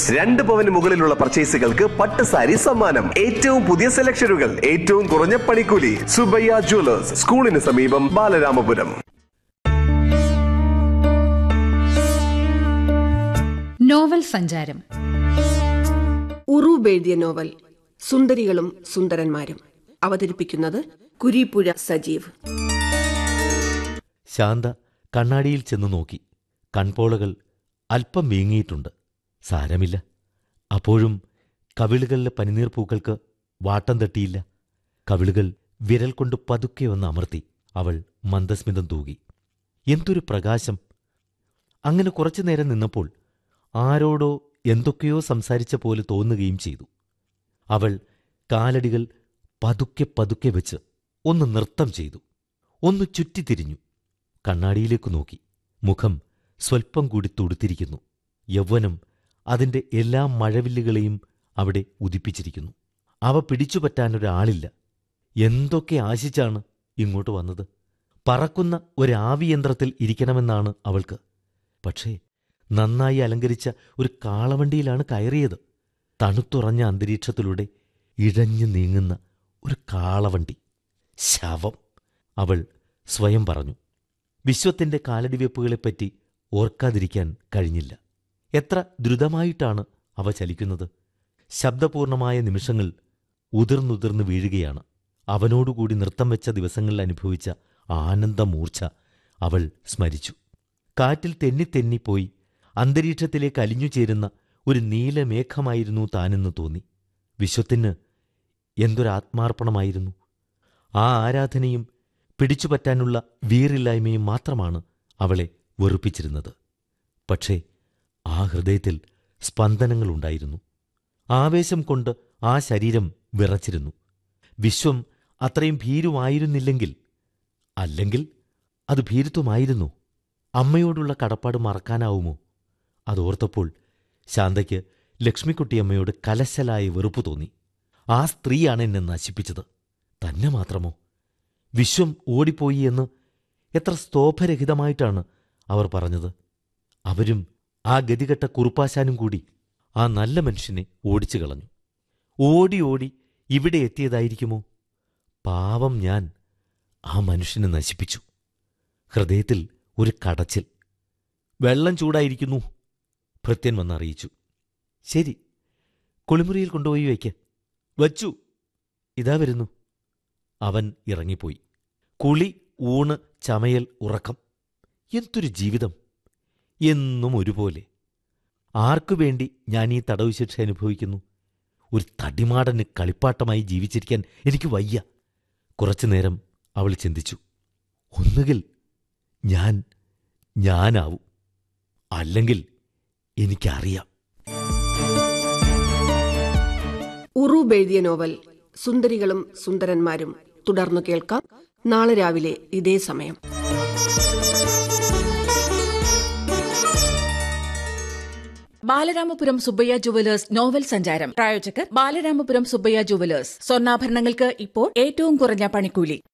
രണ്ട് പവന് മുകളിലുള്ള പർച്ചേസുകൾക്ക് പട്ട് സാരി സമ്മാനം ഏറ്റവും പുതിയ സെലക്ഷനുകൾ ഏറ്റവും കുറഞ്ഞ പണിക്കൂലി സുബയ്യ ജ്വല്ലേഴ്സ് സ്കൂളിന് സമീപം ബാലരാമപുരം നോവൽ സഞ്ചാരം ഉറൂബ് എഴുതിയ നോവൽ സുന്ദരികളും സുന്ദരന്മാരും അവതരിപ്പിക്കുന്നത് കുരീപ്പുഴ സജീവ് ശാന്ത കണ്ണാടിയിൽ ചെന്ന് നോക്കി കൺപോളകൾ അല്പം വീങ്ങിയിട്ടുണ്ട് സാരമില്ല അപ്പോഴും കവിളുകളിലെ പനിനീർ പൂക്കൾക്ക് വാട്ടം തട്ടിയില്ല കവിളുകൾ വിരൽ കൊണ്ട് പതുക്കെ ഒന്ന് അമർത്തി അവൾ മന്ദസ്മിതം തൂകി എന്തൊരു പ്രകാശം അങ്ങനെ കുറച്ചു നേരം നിന്നപ്പോൾ ആരോടോ എന്തൊക്കെയോ സംസാരിച്ച പോലെ തോന്നുകയും ചെയ്തു അവൾ കാലടികൾ പതുക്കെ പതുക്കെ വെച്ച് ഒന്ന് നൃത്തം ചെയ്തു ഒന്ന് ചുറ്റിത്തിരിഞ്ഞു കണ്ണാടിയിലേക്ക് നോക്കി മുഖം സ്വൽപ്പം കൂടി തുടുത്തിരിക്കുന്നു യൗവനം അതിന്റെ എല്ലാ മഴവില്ലുകളെയും അവിടെ ഉദിപ്പിച്ചിരിക്കുന്നു അവ പിടിച്ചുപറ്റാനൊരാളില്ല എന്തൊക്കെ ആശിച്ചാണ് ഇങ്ങോട്ട് വന്നത് പറക്കുന്ന ഒരാവിയന്ത്രത്തിൽ ഇരിക്കണമെന്നാണ് അവൾക്ക് പക്ഷേ നന്നായി അലങ്കരിച്ച ഒരു കാളവണ്ടിയിലാണ് കയറിയത് തണുത്തുറഞ്ഞ അന്തരീക്ഷത്തിലൂടെ ഇഴഞ്ഞു നീങ്ങുന്ന ഒരു കാളവണ്ടി ശവം അവൾ സ്വയം പറഞ്ഞു വിശ്വത്തിന്റെ കാലടിവെപ്പുകളെപ്പറ്റി ഓർക്കാതിരിക്കാൻ കഴിഞ്ഞില്ല എത്ര ദ്രുതമായിട്ടാണ് അവ ചലിക്കുന്നത് ശബ്ദപൂർണമായ നിമിഷങ്ങൾ ഉതിർന്നുതിർന്ന് വീഴുകയാണ് അവനോടുകൂടി നൃത്തം വെച്ച ദിവസങ്ങളിൽ അനുഭവിച്ച ആനന്ദമൂർച്ച അവൾ സ്മരിച്ചു കാറ്റിൽ തെന്നിത്തെന്നിപ്പോയി അന്തരീക്ഷത്തിലേക്ക് അലിഞ്ഞു ചേരുന്ന ഒരു നീലമേഘമായിരുന്നു താനെന്ന് തോന്നി വിശ്വത്തിന് എന്തൊരാത്മാർപ്പണമായിരുന്നു ആ ആരാധനയും പിടിച്ചുപറ്റാനുള്ള വീറില്ലായ്മയും മാത്രമാണ് അവളെ വെറുപ്പിച്ചിരുന്നത് പക്ഷേ ആ ഹൃദയത്തിൽ സ്പന്ദനങ്ങളുണ്ടായിരുന്നു ആവേശം കൊണ്ട് ആ ശരീരം വിറച്ചിരുന്നു വിശ്വം അത്രയും ഭീരുമായിരുന്നില്ലെങ്കിൽ അല്ലെങ്കിൽ അത് ഭീരുത്വമായിരുന്നു അമ്മയോടുള്ള കടപ്പാട് മറക്കാനാവുമോ അതോർത്തപ്പോൾ ശാന്തയ്ക്ക് ലക്ഷ്മിക്കുട്ടിയമ്മയോട് കലശലായ വെറുപ്പ് തോന്നി ആ സ്ത്രീയാണ് എന്നെ നശിപ്പിച്ചത് തന്നെ മാത്രമോ വിശ്വം ഓടിപ്പോയി എന്ന് എത്ര സ്തോഭരഹിതമായിട്ടാണ് അവർ പറഞ്ഞത് അവരും ആ ഗതികെട്ട കുറുപ്പാശാനും കൂടി ആ നല്ല മനുഷ്യനെ ഓടിച്ചു കളഞ്ഞു ഓടി ഓടി ഇവിടെ എത്തിയതായിരിക്കുമോ പാവം ഞാൻ ആ മനുഷ്യനെ നശിപ്പിച്ചു ഹൃദയത്തിൽ ഒരു കടച്ചിൽ വെള്ളം ചൂടായിരിക്കുന്നു ഭൃത്യൻ വന്നറിയിച്ചു ശരി കുളിമുറിയിൽ കൊണ്ടുപോയി വയ്ക്ക വച്ചു ഇതാ വരുന്നു അവൻ ഇറങ്ങിപ്പോയി കുളി ഊണ് ചമയൽ ഉറക്കം എന്തൊരു ജീവിതം എന്നും ഒരുപോലെ ആർക്കു വേണ്ടി ഞാൻ ഈ തടവ് ശിക്ഷ അനുഭവിക്കുന്നു ഒരു തടിമാടന് കളിപ്പാട്ടമായി ജീവിച്ചിരിക്കാൻ എനിക്ക് വയ്യ കുറച്ചുനേരം അവൾ ചിന്തിച്ചു ഒന്നുകിൽ ഞാൻ ഞാനാവും അല്ലെങ്കിൽ എനിക്കറിയാം ഉറൂബ് എഴുതിയ നോവൽ സുന്ദരികളും സുന്ദരന്മാരും തുടർന്നു കേൾക്കാം നാളെ രാവിലെ ഇതേ സമയം ബാലരാമപുരം സുബ്ബയ്യ ജുവലേഴ്സ് നോവൽ സഞ്ചാരം പ്രായോജകർ ബാലരാമപുരം സുബ്ബയ്യ ജുവലേഴ്സ് സ്വർണ്ണാഭരണങ്ങൾക്ക് ഇപ്പോൾ ഏറ്റവും കുറഞ്ഞ പണിക്കൂലി